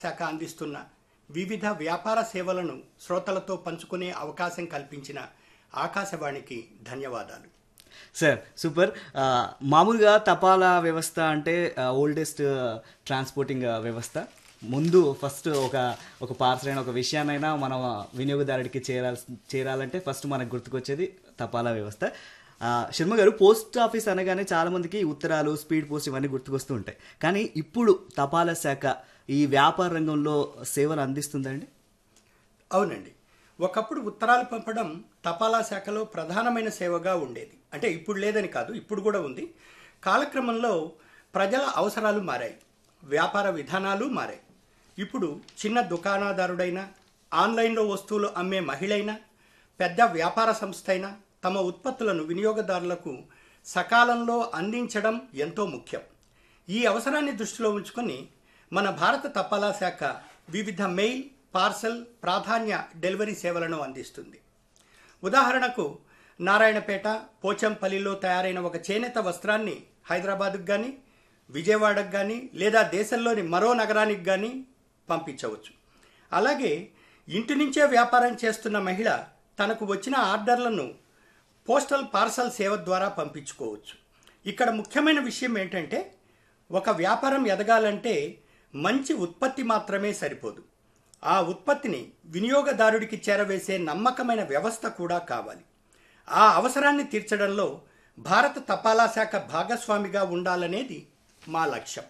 శాఖ అందిస్తున్న వివిధ వ్యాపార సేవలను శ్రోతలతో పంచుకునే అవకాశం కల్పించిన ఆకాశవాణికి ధన్యవాదాలు సార్ సూపర్ ఆ, మామూలుగా తపాలా వ్యవస్థ అంటే ఓల్డెస్ట్ ట్రాన్స్పోర్టింగ్ వ్యవస్థ ముందు ఫస్ట్ ఒక ఒక పార్సల్ అయినా ఒక విషయాన్నైనా మనం వినియోగదారుడికి చేరాల్ చేరాలంటే ఫస్ట్ మనకు గుర్తుకొచ్చేది తపాలా వ్యవస్థ ఆ, శర్మ గారు పోస్ట్ ఆఫీస్ అనగానే చాలా మందికి ఉత్తరాలు స్పీడ్ పోస్ట్ ఇవన్నీ గుర్తుకొస్తూ ఉంటాయి కానీ ఇప్పుడు తపాలా శాఖ ఈ వ్యాపార రంగంలో సేవలు అందిస్తుందండి అవునండి ఒకప్పుడు ఉత్తరాలు పంపడం తపాలా శాఖలో ప్రధానమైన సేవగా ఉండేది అంటే ఇప్పుడు లేదని కాదు ఇప్పుడు కూడా ఉంది కాలక్రమంలో ప్రజల అవసరాలు మారాయి వ్యాపార విధానాలు మారాయి ఇప్పుడు చిన్న దుకాణదారుడైనా ఆన్లైన్లో వస్తువులు అమ్మే మహిళైనా పెద్ద వ్యాపార సంస్థ అయినా తమ ఉత్పత్తులను వినియోగదారులకు సకాలంలో అందించడం ఎంతో ముఖ్యం ఈ అవసరాన్ని దృష్టిలో ఉంచుకొని మన భారత తపాలా శాఖ వివిధ మెయిల్ పార్సల్ ప్రాధాన్య డెలివరీ సేవలను అందిస్తుంది ఉదాహరణకు నారాయణపేట పోచంపల్లిలో తయారైన ఒక చేనేత వస్త్రాన్ని హైదరాబాద్కు కానీ విజయవాడకు కానీ లేదా దేశంలోని మరో నగరానికి కానీ పంపించవచ్చు అలాగే ఇంటి నుంచే వ్యాపారం చేస్తున్న మహిళ తనకు వచ్చిన ఆర్డర్లను పోస్టల్ పార్సల్ సేవ ద్వారా పంపించుకోవచ్చు ఇక్కడ ముఖ్యమైన విషయం ఏంటంటే ఒక వ్యాపారం ఎదగాలంటే మంచి ఉత్పత్తి మాత్రమే సరిపోదు ఆ ఉత్పత్తిని వినియోగదారుడికి చేరవేసే నమ్మకమైన వ్యవస్థ కూడా కావాలి ఆ అవసరాన్ని తీర్చడంలో భారత తపాలా శాఖ భాగస్వామిగా ఉండాలనేది మా లక్ష్యం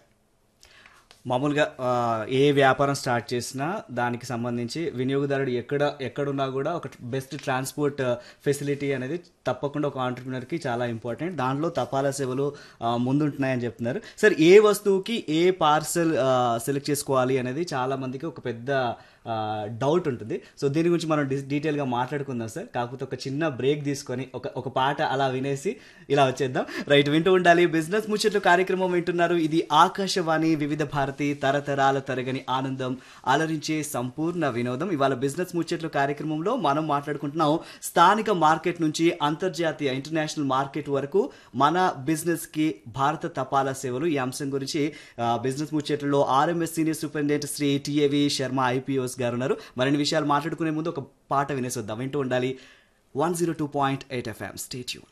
మామూలుగా ఆ, ఏ వ్యాపారం స్టార్ట్ చేసినా దానికి సంబంధించి వినియోగదారుడు ఎక్కడ ఎక్కడున్నా కూడా ఒక బెస్ట్ ట్రాన్స్పోర్ట్ ఫెసిలిటీ అనేది తప్పకుండా ఒక ఆంటర్ప్రినర్కి చాలా ఇంపార్టెంట్ దాంట్లో తపాలా సేవలు ఆ, ముందుంటున్నాయని చెప్తున్నారు సార్ ఏ వస్తువుకి ఏ పార్సల్ సెలెక్ట్ చేసుకోవాలి అనేది చాలా మందికి ఒక పెద్ద డౌట్ ఉంటుంది సో దీని గురించి మనం డి- డీటెయిల్గా మాట్లాడుకుందాం సార్ కాకపోతే ఒక చిన్న బ్రేక్ తీసుకొని ఒక ఒక పాట అలా వినేసి ఇలా వచ్చేద్దాం రైట్ వింటూ ఉండాలి బిజినెస్ ముచ్చట్లు కార్యక్రమం వింటున్నారు ఇది ఆకాశవాణి వివిధ భారతి తరతరాల తరగని ఆనందం అలరించే సంపూర్ణ వినోదం ఇవాళ బిజినెస్ ముచ్చట్లు కార్యక్రమంలో మనం మాట్లాడుకుంటున్నాం స్థానిక మార్కెట్ నుంచి అంతర్జాతీయ ఇంటర్నేషనల్ మార్కెట్ వరకు మన బిజినెస్ కి భారత తపాలా సేవలు ఈ అంశం గురించి ఆ, బిజినెస్ ముచ్చట్లలో RMS senior superintendent Shri TAV Sharma IPoS garu ఉన్నారు మరిన్ని విషయాలు మాట్లాడుకునే ముందు ఒక పాట వినేసొద్దాం వింటూ ఉండాలి one zero two point eight FM stay tune